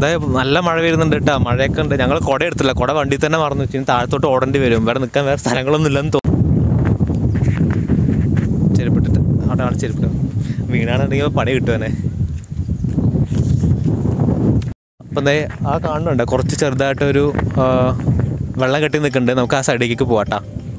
അതായത് നല്ല മഴ വരുന്നുണ്ട് കേട്ടോ മഴയൊക്കെ ഉണ്ട് ഞങ്ങൾ കുട എടുത്തില്ല കുട വണ്ടി തന്നെ മറന്നു വെച്ചു ഇനി താഴത്തോട്ട് ഓടേണ്ടി വരും ഇവിടെ നിൽക്കാൻ വേറെ സ്ഥലങ്ങളൊന്നും ഇല്ലെന്ന് തോന്നുന്നു ചെരുപ്പിട്ടിട്ട് അവിടെ ആൾ ചെരുപ്പിട്ട് വീണാണെന്നുണ്ടെങ്കിൽ പണി കിട്ടുവാനെ അപ്പം ദേ ആ കാണുന്നുണ്ട് കുറച്ച് ചെറുതായിട്ടൊരു ആ, വെള്ളം കെട്ടി നിൽക്കുന്നുണ്ട് നമുക്ക് ആ സൈഡിലേക്ക് പോവാട്ടാ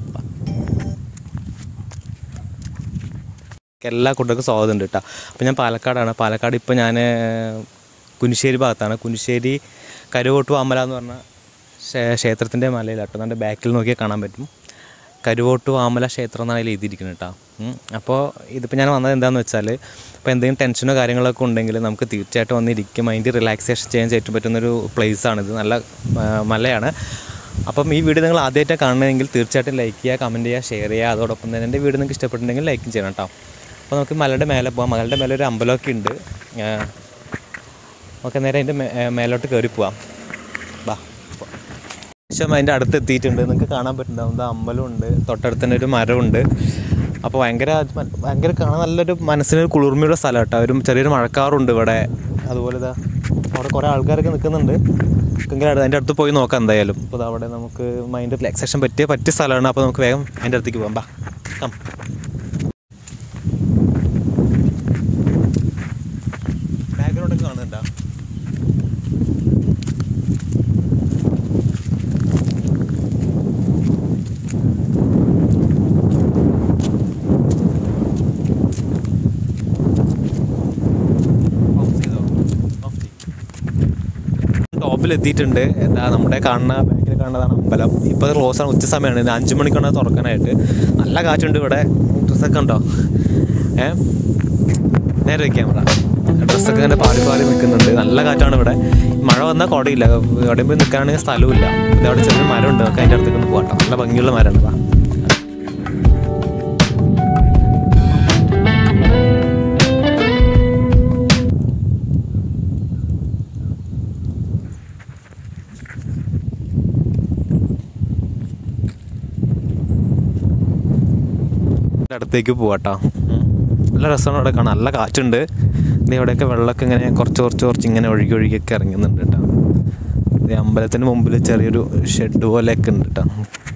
എല്ലാ കുട്ടികൾക്കും സ്വാഗതം ഉണ്ട് കേട്ടോ അപ്പോൾ ഞാൻ പാലക്കാടാണ് പാലക്കാട് ഇപ്പോൾ ഞാൻ കുനിശ്ശേരി ഭാഗത്താണ് കുനിശ്ശേരി കരുവോട്ട് വാമല എന്ന് പറഞ്ഞ ക്ഷേ- ക്ഷേത്രത്തിൻ്റെ മലയിലാട്ടോ എൻ്റെ ബാക്കിൽ നോക്കിയാൽ കാണാൻ പറ്റും കരുവോട്ട് വാമല ക്ഷേത്രം എന്നാണ് അതിൽ എഴുതിയിരിക്കുന്നത് കേട്ടോ ഉം. അപ്പോൾ ഇതിപ്പോൾ ഞാൻ വന്നത് എന്താണെന്ന് വെച്ചാൽ ഇപ്പോൾ എന്തെങ്കിലും ടെൻഷനോ കാര്യങ്ങളൊക്കെ ഉണ്ടെങ്കിൽ നമുക്ക് തീർച്ചയായിട്ടും വന്നിരിക്കും മൈൻഡ് റിലാക്സേഷൻ ചെയ്യാൻ ചെയ്യാൻ പറ്റുന്നൊരു പ്ലേസാണിത് നല്ല ആ, മലയാണ് അപ്പം ഈ വീഡിയോ നിങ്ങൾ ആദ്യമായിട്ട് കാണണമെങ്കിൽ തീർച്ചയായിട്ടും ലൈക്ക് ചെയ്യുക കമൻറ്റ് ചെയ്യുക ഷെയർ ചെയ്യുക അതോടൊപ്പം തന്നെ എൻ്റെ വീഡിയോ നിങ്ങൾക്ക് ഇഷ്ടപ്പെട്ടിട്ടുണ്ടെങ്കിൽ ലൈക്കും ചെയ്യണം കേട്ടോ അപ്പോൾ നമുക്ക് മലയുടെ മേലെ പോകാം മലയുടെ മേലെ ഒരു അമ്പലമൊക്കെ ഉണ്ട് ആ, നമുക്ക് നേരെ അതിൻ്റെ മേ- ഏ, മേലോട്ട് കയറി പോവാം ബാ ശേഷം അതിൻ്റെ അടുത്ത് എത്തിയിട്ടുണ്ട് നിങ്ങൾക്ക് കാണാൻ പറ്റുന്നുണ്ടാവും എന്താ അമ്പലമുണ്ട് തൊട്ടടുത്ത് തന്നെ ഒരു മരമുണ്ട് അപ്പോൾ ഭയങ്കര മ- ഭയങ്കര കാണാൻ നല്ലൊരു മനസ്സിനൊരു കുളിർമയുള്ള സ്ഥലം കേട്ടോ ഒരു ചെറിയൊരു മഴക്കാറുണ്ട് ഇവിടെ അതുപോലെ ഇതാ അവിടെ കുറേ ആൾക്കാരൊക്കെ നിൽക്കുന്നുണ്ട് എങ്കിലും അതിൻ്റെ അടുത്ത് പോയി നോക്കാം എന്തായാലും അപ്പോൾ ദാ അവിടെ നമുക്ക് മൈൻഡ് റിലാക്സേഷൻ പറ്റിയ പറ്റിയ സ്ഥലമാണ് അപ്പോൾ നമുക്ക് വേഗം അതിൻ്റെ അടുത്തേക്ക് പോകാം ബാ കം ബാക്ക്ഗ്രൗണ്ടൊക്കെ കാണുന്നുണ്ടോ ടോപ്പിൽ എത്തിയിട്ടുണ്ട് എന്താ നമ്മുടെ കാണുന്ന ബാക്കിൽ കാണുന്നതാണ് അമ്പലം ഇപ്പോൾ ക്ലോസ് ആണ് ഉച്ച സമയമാണ് ഇന്ന് അഞ്ച് മണിക്കാണ് അത് തുറക്കാനായിട്ട് നല്ല കാറ്റുണ്ട് ഇവിടെ ഡ്രസ്സൊക്കെ ഉണ്ടോ ഏ നേരെ വയ്ക്കാം ക്യാമറ ഡ്രസ്സൊക്കെ ഇങ്ങനെ പാടി പാടി നിൽക്കുന്നുണ്ട് നല്ല കാറ്റാണ് ഇവിടെ മഴ വന്നാൽ കുടയില്ല എവിടെയും പോയി നിൽക്കാനാണെങ്കിൽ സ്ഥലവുമില്ല ഇത് അവിടെ ചെറിയ മരമുണ്ട് നമുക്ക് അതിൻ്റെ അടുത്തേക്ക് ഒന്ന് പോകട്ടോ നല്ല ഭംഗിയുള്ള മരമാണ് വാ ഇതിൻ്റെ അടുത്തേക്ക് പോവാട്ടോ ഉം. നല്ല രസമാണ് ഇവിടെ കാണാൻ നല്ല കാറ്റുണ്ട് ഇത് ഇവിടെയൊക്കെ വെള്ളമൊക്കെ ഇങ്ങനെ കുറച്ച് കുറച്ച് കുറച്ച് ഇങ്ങനെ ഒഴുകി ഒഴുകിയൊക്കെ ഇറങ്ങുന്നുണ്ട് കേട്ടോ ഇത് അമ്പലത്തിന് മുമ്പിൽ ചെറിയൊരു ഷെഡ് പോലെയൊക്കെ ഉണ്ട് കേട്ടോ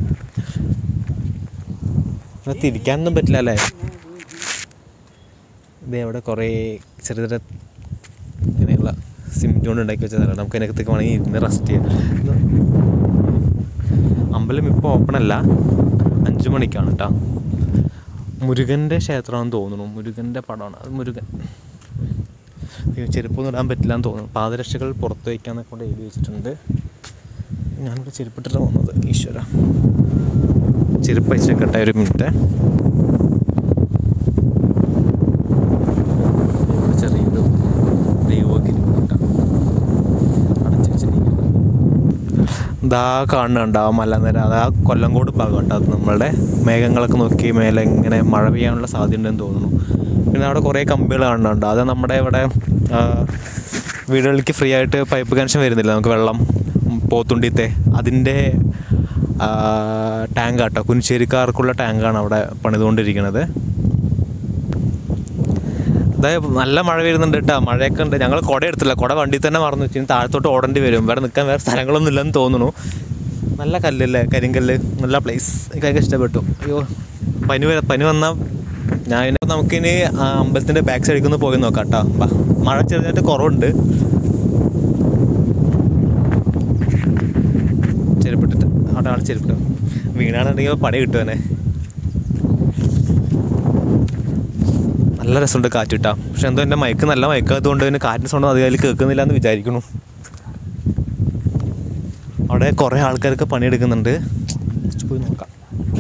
ഇവിടെ തിരിക്കാനൊന്നും പറ്റില്ല അല്ലേ ഇത് ഇവിടെ കുറേ ചെറിയ ചെറിയ ഇങ്ങനെയുള്ള സിമെൻറ്റ് കൊണ്ട് ഉണ്ടാക്കി വെച്ച സ്ഥലമാണ് നമുക്ക് അതിനകത്തേക്ക് വേണമെങ്കിൽ ഇരുന്ന് റെസ്റ്റ് ചെയ്യാം ഇത് അമ്പലം ഇപ്പോൾ ഓപ്പൺ അല്ല അഞ്ച് മണിക്കാണ് കേട്ടോ മുരുകൻ്റെ ക്ഷേത്രമാണെന്ന് തോന്നുന്നു മുരുകൻ്റെ പടമാണ് അത് മുരുകൻ അയ്യോ, ചെരുപ്പൊന്നും ഇടാൻ പറ്റില്ല എന്ന് തോന്നുന്നു പാദരക്ഷകൾ പുറത്ത് വയ്ക്കാന്നൊക്കെ കൊണ്ട് എഴുതി വെച്ചിട്ടുണ്ട് ഞാനിവിടെ ചെരുപ്പിട്ടിട്ട് വന്നത് ഈശ്വര ചെരുപ്പ് വെച്ചേക്കട്ടെ ഒരു മിനിറ്റ് ഇവിടെ ചെറിയൊരു ദൈവഗിരി കേട്ടോ അടച്ചു വെച്ചിരിക്കുന്നത് ദാ കാണുന്നുണ്ട് ആ മലനിര അതാ കൊല്ലങ്കോട് ഭാഗം കേട്ടോ അത് നമ്മളുടെ മേഘങ്ങളൊക്കെ നോക്കി മേലെ ഇങ്ങനെ മഴ പെയ്യാനുള്ള സാധ്യത ഉണ്ടെന്ന് തോന്നുന്നു പിന്നെ അവിടെ കുറേ കമ്പികൾ കാണുന്നുണ്ട് അത് നമ്മുടെ ഇവിടെ ആ, വീടുകളിലേക്ക് ഫ്രീ ആയിട്ട് പൈപ്പ് കണക്ഷൻ വരുന്നില്ല നമുക്ക് വെള്ളം പോത്തുണ്ടിത്തെ അതിൻ്റെ ടാങ്ക് ആട്ടോ കുനിശ്ശേരിക്കാർക്കുള്ള ടാങ്കാണ് അവിടെ പണിതുകൊണ്ടിരിക്കുന്നത് അതായത് നല്ല മഴ വരുന്നുണ്ട് കേട്ടോ മഴയൊക്കെ ഉണ്ട് ഞങ്ങൾ കുട എടുത്തില്ല കുട വണ്ടി തന്നെ മറന്നു വെച്ചു ഇനി താഴത്തോട്ട് ഓടേണ്ടി വരും ഇവിടെ നിൽക്കാൻ വേറെ സ്ഥലങ്ങളൊന്നും ഇല്ലെന്ന് തോന്നുന്നു നല്ല കല്ലല്ലേ കരിങ്കല്ല് നല്ല പ്ലേസ് എനിക്കൊക്കെ ഇഷ്ടപ്പെട്ടു അയ്യോ പനി വര പനി വന്നാൽ ഞാൻ ഇനി നമുക്കിനി ആ അമ്പലത്തിൻ്റെ ബാക്ക് സൈഡിൽ ഒന്ന് പോയി നോക്കാം കേട്ടോ ബാ മഴ ചെറുതായിട്ട് കുറവുണ്ട് ചെരുപ്പിട്ടിട്ട് അവിടെ ആൾ ചെരുപ്പിട്ടു വീണാണെന്നുണ്ടെങ്കിൽ പണി കിട്ടുവാനെ നല്ല രസമുണ്ട് കാറ്റ് കിട്ടാം പക്ഷെ എന്തോ എൻ്റെ മയക്ക് നല്ല മയക്കാത്തതുകൊണ്ട് തന്നെ കാറ്റിൻ്റെ സൗണ്ട് അധികം കേൾക്കുന്നില്ല എന്ന് വിചാരിക്കുന്നു അവിടെ കുറേ ആൾക്കാരൊക്കെ പണിയെടുക്കുന്നുണ്ട് ജസ്റ്റ് പോയി നോക്കാം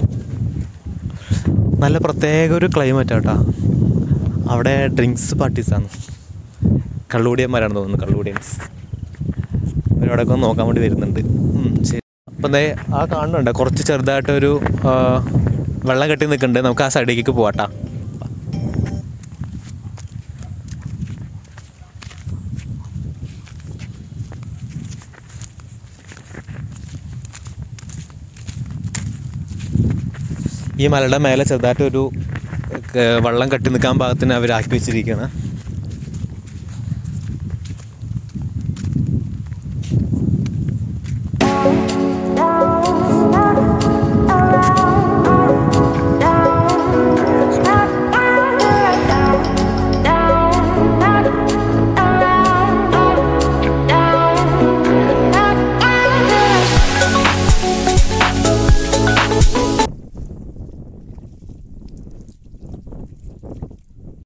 നല്ല പ്രത്യേക ഒരു ക്ലൈമറ്റ് ആട്ടാ അവിടെ ഡ്രിങ്ക്സ് പാർട്ടീസാണ് കള്ളുകൂടിയന്മാരാണ് തോന്നുന്നു കള്ളുകൂടിയൻസ് അവരവിടെയൊക്കെ ഒന്ന് നോക്കാൻ വേണ്ടി വരുന്നുണ്ട് ഉം, ശരി അപ്പം ദേ ആ കാണുന്നുണ്ട് കുറച്ച് ചെറുതായിട്ടൊരു ആ, വെള്ളം കെട്ടി നിൽക്കുന്നുണ്ട് നമുക്ക് ആ സൈഡിലേക്ക് പോവാട്ടാ ഈ മലയുടെ മേലെ ചെറുതായിട്ടൊരു ക- വെള്ളം കെട്ടി നിൽക്കാൻ പാകത്തിന് അവരാക്കി വെച്ചിരിക്കുകയാണ് ഓക്കെ